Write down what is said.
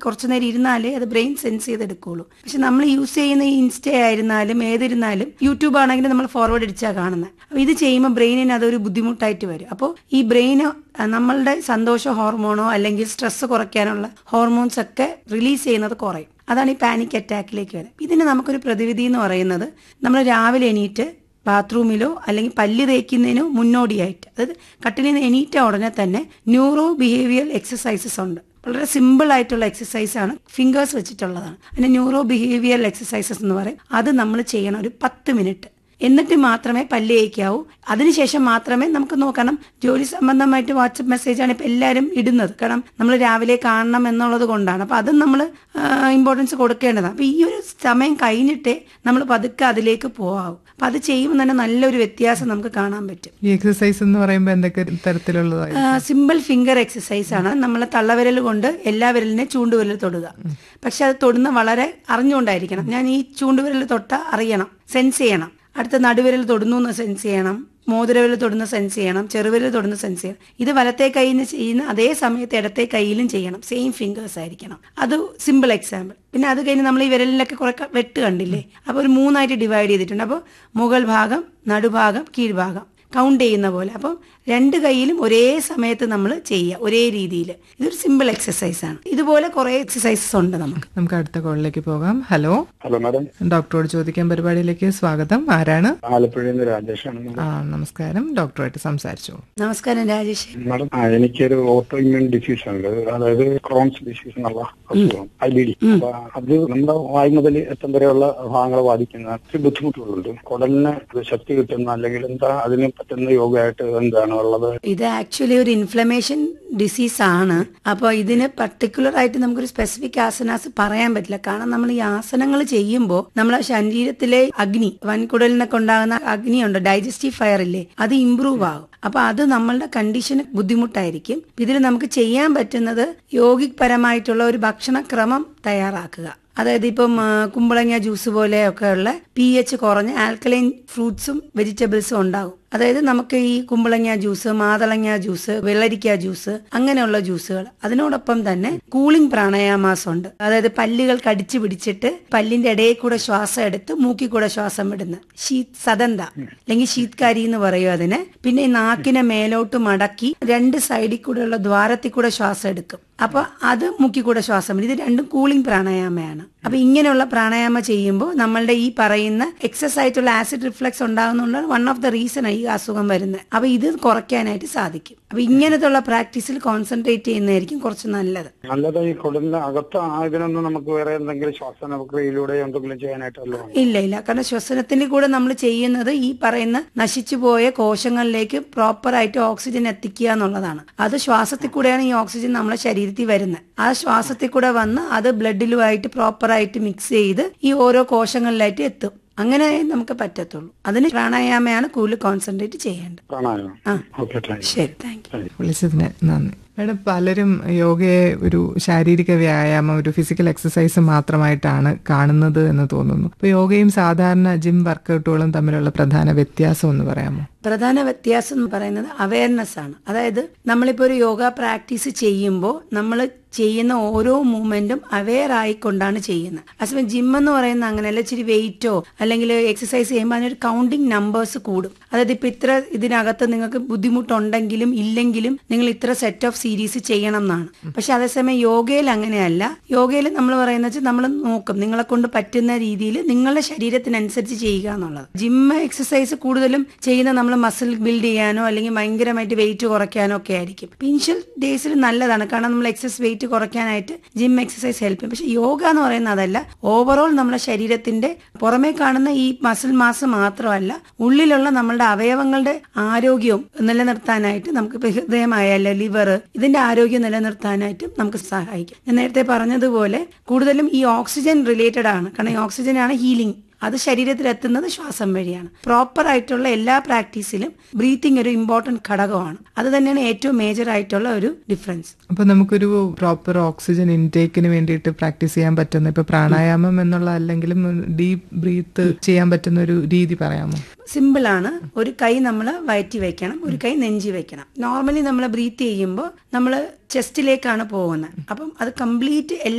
കുറച്ചു നേരം ഇരുന്നാലേ അത് ബ്രെയിൻ സെൻസ് ചെയ്തെടുക്കുള്ളൂ പക്ഷെ നമ്മൾ യൂസ് ചെയ്യുന്ന ഈ ഇൻസ്റ്റ ആയിരുന്നാലും ഏതിരുന്നാലും യൂട്യൂബ് ആണെങ്കിലും നമ്മൾ ഫോർവേഡ് അടിച്ചാൽ കാണുന്നത് അപ്പോൾ ഇത് ചെയ്യുമ്പോൾ ബ്രെയിനിന് അതൊരു ബുദ്ധിമുട്ടായിട്ട് വരും അപ്പോൾ ഈ ബ്രെയിന് നമ്മളുടെ സന്തോഷ ഹോർമോണോ അല്ലെങ്കിൽ സ്ട്രെസ് കുറയ്ക്കാനുള്ള ഹോർമോൺസ് ഒക്കെ റിലീസ് ചെയ്യുന്നത് കുറയും അതാണ് ഈ പാനിക് അറ്റാക്കിലേക്ക് വരുന്നത് ഇതിന് നമുക്കൊരു പ്രതിവിധി എന്ന് പറയുന്നത് നമ്മൾ രാവിലെ എണീറ്റ് ബാത്റൂമിലോ അല്ലെങ്കിൽ പല്ല് തേക്കുന്നതിനോ മുന്നോടിയായിട്ട് അതായത് കട്ടിലിൽ നിന്ന് എണീറ്റ ഉടനെ തന്നെ ന്യൂറോ ബിഹേവിയർ എക്സസൈസസ് ഉണ്ട് വളരെ സിമ്പിൾ ആയിട്ടുള്ള എക്സസൈസ് ആണ് ഫിംഗേഴ്സ് വെച്ചിട്ടുള്ളതാണ് അതിന് ന്യൂറോ ബിഹേവിയർ എക്സസൈസസ് എന്ന് പറയും അത് നമ്മൾ ചെയ്യണം ഒരു പത്ത് മിനിറ്റ് എന്നിട്ട് മാത്രമേ പല്ല് തേക്കാവൂ അതിനുശേഷം മാത്രമേ നമുക്ക് നോക്കണം ജോലി സംബന്ധമായിട്ട് വാട്സപ്പ് മെസ്സേജാണ് ഇപ്പം എല്ലാവരും ഇടുന്നത് കാരണം നമ്മൾ രാവിലെ കാണണം എന്നുള്ളത് കൊണ്ടാണ് അപ്പം അതും നമ്മൾ ഇമ്പോർട്ടൻസ് കൊടുക്കേണ്ടതാണ് അപ്പം ഈ ഒരു സമയം കഴിഞ്ഞിട്ടേ നമ്മൾ പതുക്കെ അതിലേക്ക് പോകാവൂ അപ്പം അത് ചെയ്യുമ്പോൾ തന്നെ നല്ലൊരു വ്യത്യാസം നമുക്ക് കാണാൻ പറ്റും ഈ എക്സസൈസ് എന്ന് പറയുമ്പോൾ എന്തൊക്കെ തരത്തിലുള്ളതായി സിമ്പിൾ ഫിംഗർ എക്സസൈസ് ആണ് നമ്മൾ തള്ളവിരൽ കൊണ്ട് എല്ലാ വിരലിനെ ചൂണ്ടുവിരൽ തൊടുക പക്ഷെ അത് തൊടുന്ന വളരെ അറിഞ്ഞുകൊണ്ടായിരിക്കണം ഞാൻ ഈ ചൂണ്ടുവിരൽ തൊട്ട അറിയണം സെൻസ് ചെയ്യണം അടുത്ത നടുവിരൽ തൊടുന്നു എന്ന് സെൻസ് ചെയ്യണം മോതിരവിരൽ തൊടുന്ന സെൻസ് ചെയ്യണം ചെറുവിരൽ തൊടുന്ന സെൻസ് ചെയ്യണം ഇത് വലത്തെ കൈയിൽ ചെയ്യുന്ന അതേ സമയത്ത് ഇടത്തെ കൈയിലും ചെയ്യണം സെയിം ഫിംഗേഴ്സ് ആയിരിക്കണം അത് സിമ്പിൾ എക്സാമ്പിൾ പിന്നെ അത് കഴിഞ്ഞ് നമ്മൾ ഈ വിരലിലൊക്കെ കുറെ ക- വെട്ട് കണ്ടില്ലേ അപ്പോൾ ഒരു മൂന്നായിട്ട് ഡിവൈഡ് ചെയ്തിട്ടുണ്ട് അപ്പോൾ മുകൾ ഭാഗം നടുഭാഗം കീഴ്ഭാഗം കൗണ്ട് ചെയ്യുന്ന പോലെ അപ്പം രണ്ട് കൈയിലും ഒരേ സമയത്ത് നമ്മൾ ചെയ്യുക ഒരേ രീതിയിൽ ഇതൊരു സിമ്പിൾ എക്സസൈസ് ആണ് ഇതുപോലെ കുറേ എക്സസൈസസ് ഉണ്ട് നമുക്ക് നമുക്ക് അടുത്ത കോളിലേക്ക് പോകാം ഹലോ ഹലോ മാഡം ഡോക്ടറോട് ചോദിക്കാൻ പരിപാടിയിലേക്ക് സ്വാഗതം ആരാണ് ആലപ്പുഴയിൽ നിന്ന് രാജേഷാണ് ആ നമസ്കാരം ഡോക്ടറുമായിട്ട് സംസാരിച്ചു നമസ്കാരം രാജേഷ് മാഡം ആ എനിക്കൊരു ഓട്ടോ ഇമ്മ്യൂൺ ഡിസീസ് ഉണ്ട് അതായത് ക്രോൺസ് ഡിസീസ് എന്നുള്ള അസുഖം ഐ ബി ഡി അപ്പൊ അത് നമ്മുടെ വായു മുതൽ എത്തം വരെയുള്ള ഭാഗങ്ങളെ ബാധിക്കുന്ന ഒത്തിരി ബുദ്ധിമുട്ടുകളുണ്ട് കുടലിന് ഒരു ശക്തി കിട്ടുന്ന അല്ലെങ്കിൽ എന്താ അതിന് പറ്റുന്ന യോഗമായിട്ട് എന്താണ് ഉള്ളത് ഇത് ആക്ച്വലി ഒരു ഇൻഫ്ലമേഷൻ ഡിസീസ് ആണ് അപ്പോൾ ഇതിന് പർട്ടിക്കുലർ ആയിട്ട് നമുക്കൊരു സ്പെസിഫിക് ആസനാസ് പറയാൻ പറ്റില്ല കാരണം നമ്മൾ ഈ ആസനങ്ങൾ ചെയ്യുമ്പോൾ നമ്മളെ ശരീരത്തിലെ അഗ്നി വൻകുടലിനൊക്കെ ഉണ്ടാകുന്ന അഗ്നിയുണ്ട് ഡൈജസ്റ്റീവ് ഫയർ ഇല്ലേ അത് ഇമ്പ്രൂവ് ആകും അപ്പൊ അത് നമ്മളുടെ കണ്ടീഷന് ബുദ്ധിമുട്ടായിരിക്കും ഇതിൽ നമുക്ക് ചെയ്യാൻ പറ്റുന്നത് യോഗിക് പരമായിട്ടുള്ള ഒരു ഭക്ഷണക്രമം തയ്യാറാക്കുക അതായത് ഇപ്പം ആ, കുമ്പളങ്ങ ജ്യൂസ് പോലെയൊക്കെ ഉള്ള പി എച്ച് കുറഞ്ഞ ആൽക്കലൈൻ ഫ്രൂട്ട്സും വെജിറ്റബിൾസും ഉണ്ടാകും അതായത് നമുക്ക് ഈ കുമ്പളങ്ങ ജ്യൂസ് മാതളങ്ങ ജ്യൂസ് വെള്ളരിക്ക ജ്യൂസ് അങ്ങനെയുള്ള ജ്യൂസുകൾ അതിനോടൊപ്പം തന്നെ കൂളിംഗ് പ്രാണായാമാസം ഉണ്ട് അതായത് പല്ലുകൾ കടിച്ചു പിടിച്ചിട്ട് പല്ലിന്റെ ഇടയിൽ കൂടെ ശ്വാസം എടുത്ത് മൂക്കി കൂടെ ശ്വാസം വിടുന്ന ശീത് സദന്ത അല്ലെങ്കിൽ ശീത്കാരി എന്ന് പറയും അതിന് പിന്നെ ഈ നാക്കിനെ മേലോട്ട് മടക്കി രണ്ട് സൈഡിൽ കൂടെയുള്ള ദ്വാരത്തിൽ കൂടെ ശ്വാസം എടുക്കും അപ്പൊ അത് മുക്കി കൂടെ ശ്വാസം വിടും ഇത് രണ്ടും കൂളിംഗ് പ്രാണായാമയാണ് അപ്പൊ ഇങ്ങനെയുള്ള പ്രാണായാമ ചെയ്യുമ്പോൾ നമ്മളുടെ ഈ പറയുന്ന എക്സസ് ആയിട്ടുള്ള ആസിഡ് റിഫ്ലക്സ് ഉണ്ടാകുന്നതുകൊണ്ടാണ് വൺ ഓഫ് ദ റീസൺ ഈ അസുഖം വരുന്നത് അപ്പൊ ഇത് കുറയ്ക്കാനായിട്ട് സാധിക്കും അപ്പൊ ഇങ്ങനത്തുള്ള പ്രാക്ടീസിൽ കോൺസെൻട്രേറ്റ് ചെയ്യുന്നതായിരിക്കും കുറച്ച് നല്ലത് നല്ലത് ഈ കുടലിന് അകത്ത് ഇതിനൊന്നും നമുക്ക് വേറെ എന്തെങ്കിലും ശ്വാസന പ്രക്രിയയിലൂടെ എന്തെങ്കിലും ചെയ്യാനായിട്ടല്ലോ ഇല്ല ഇല്ല കാരണം ശ്വസനത്തിന്റെ കൂടെ നമ്മൾ ചെയ്യുന്നത് ഈ പറയുന്ന നശിച്ചുപോയ കോശങ്ങളിലേക്ക് പ്രോപ്പർ ആയിട്ട് ഓക്സിജൻ എത്തിക്കുക എന്നുള്ളതാണ് അത് ശ്വാസത്തിൽ കൂടെയാണ് ഈ ഓക്സിജൻ നമ്മളെ ശരീരത്തിൽ വരുന്നത് ആ ശ്വാസത്തിൽ കൂടെ വന്ന് അത് ബ്ലഡിലുമായിട്ട് പ്രോപ്പർ ആയിട്ട് മിക്സ് ചെയ്ത് ഈ ഓരോ കോശങ്ങളിലായിട്ട് എത്തും അങ്ങനെ നമുക്ക് പറ്റത്തുള്ളൂ അതിന് പ്രാണായാമയാണ് കൂടുതൽ കോൺസെൻട്രേറ്റ് ചെയ്യേണ്ടത് പ്രാണായാമം ആ. ഓക്കെ താങ്ക് ശരി താങ്ക് യു വിളിച്ചതിന് നന്ദി മേഡം പലരും യോഗയെ ഒരു ശാരീരിക വ്യായാമം ഒരു ഫിസിക്കൽ എക്സസൈസ് മാത്രമായിട്ടാണ് കാണുന്നത് എന്ന് തോന്നുന്നു അപ്പൊ യോഗയും സാധാരണ ജിം വർക്കൗട്ടുകളും തമ്മിലുള്ള പ്രധാന വ്യത്യാസം എന്ന് പറയാമോ പ്രധാന വ്യത്യാസം എന്ന് പറയുന്നത് അവയർനെസ് ആണ് അതായത് നമ്മളിപ്പോൾ ഒരു യോഗ പ്രാക്ടീസ് ചെയ്യുമ്പോൾ നമ്മൾ ചെയ്യുന്ന ഓരോ മൂവ്മെന്റും അവെയർ ആയിക്കൊണ്ടാണ് ചെയ്യുന്നത് അതേസമയം ജിം എന്ന് പറയുന്ന അങ്ങനെയല്ല ഇച്ചിരി വെയിറ്റോ അല്ലെങ്കിൽ എക്സസൈസ് ചെയ്യുമ്പോൾ അതിനൊരു കൗണ്ടിങ് നമ്പേഴ്സ് കൂടും അതായത് ഇപ്പൊ ഇത്ര ഇതിനകത്ത് നിങ്ങൾക്ക് ബുദ്ധിമുട്ടുണ്ടെങ്കിലും ഇല്ലെങ്കിലും നിങ്ങൾ ഇത്ര സെറ്റ് ഓഫ് സീരീസ് ചെയ്യണം എന്നാണ് പക്ഷെ അതേസമയം യോഗയിൽ അങ്ങനെയല്ല യോഗയിൽ നമ്മൾ പറയുന്നത് വെച്ചാൽ നമ്മൾ നോക്കും നിങ്ങളെ കൊണ്ട് പറ്റുന്ന രീതിയിൽ നിങ്ങളുടെ ശരീരത്തിനനുസരിച്ച് ചെയ്യുക എന്നുള്ളത് ജിം എക്സസൈസ് കൂടുതലും ചെയ്യുന്ന നമ്മൾ മസിൽ ബിൽഡ് ചെയ്യാനോ അല്ലെങ്കിൽ ഭയങ്കരമായിട്ട് വെയിറ്റ് കുറയ്ക്കാനോ ഒക്കെ ആയിരിക്കും ഇനിഷ്യൽ ഡേയ്സിൽ നല്ലതാണ് കാരണം നമ്മൾ എക്സസ് വെയിറ്റ് കുറയ്ക്കാനായിട്ട് ജിം എക്സസൈസ് ഹെൽപ്പ് ചെയ്യും പക്ഷെ യോഗ എന്ന് പറയുന്നത് അതല്ല ഓവറോൾ നമ്മുടെ ശരീരത്തിന്റെ പുറമേ കാണുന്ന ഈ മസിൽ മാസ് മാത്രമല്ല ഉള്ളിലുള്ള നമ്മളുടെ അവയവങ്ങളുടെ ആരോഗ്യവും നിലനിർത്താനായിട്ട് നമുക്ക് ഇപ്പൊ ഹൃദയമായാലും ലിവർ ഇതിന്റെ ആരോഗ്യം നിലനിർത്താനായിട്ടും നമുക്ക് സഹായിക്കും ഞാൻ നേരത്തെ പറഞ്ഞതുപോലെ കൂടുതലും ഈ ഓക്സിജൻ റിലേറ്റഡ് ആണ് കാരണം ഈ ഓക്സിജൻ ആണ് ഹീലിംഗ് അത് ശരീരത്തിൽ എത്തുന്നത് ശ്വാസം വഴിയാണ് പ്രോപ്പർ ആയിട്ടുള്ള എല്ലാ പ്രാക്ടീസിലും ബ്രീത്തിങ് ഒരു ഇമ്പോർട്ടന്റ് ഘടകമാണ് അത് തന്നെയാണ് ഏറ്റവും മേജർ ആയിട്ടുള്ള ഒരു ഡിഫറൻസ് അപ്പൊ നമുക്കൊരു പ്രോപ്പർ ഓക്സിജൻ ഇൻടേക്കിന് വേണ്ടിയിട്ട് പ്രാക്ടീസ് ചെയ്യാൻ പറ്റുന്ന ഇപ്പൊ പ്രാണായാമം എന്നുള്ള അല്ലെങ്കിലും ഡീപ് ബ്രീത്ത് ചെയ്യാൻ പറ്റുന്ന ഒരു രീതി പറയാമോ സിമ്പിൾ ആണ് ഒരു കൈ നമ്മൾ വയറ്റി വെക്കണം ഒരു കൈ നെഞ്ചി വെക്കണം നോർമലി നമ്മൾ ബ്രീത്ത് ചെയ്യുമ്പോൾ നമ്മൾ ചെസ്റ്റിലേക്കാണ് പോകുന്നത് അപ്പം അത് കംപ്ലീറ്റ്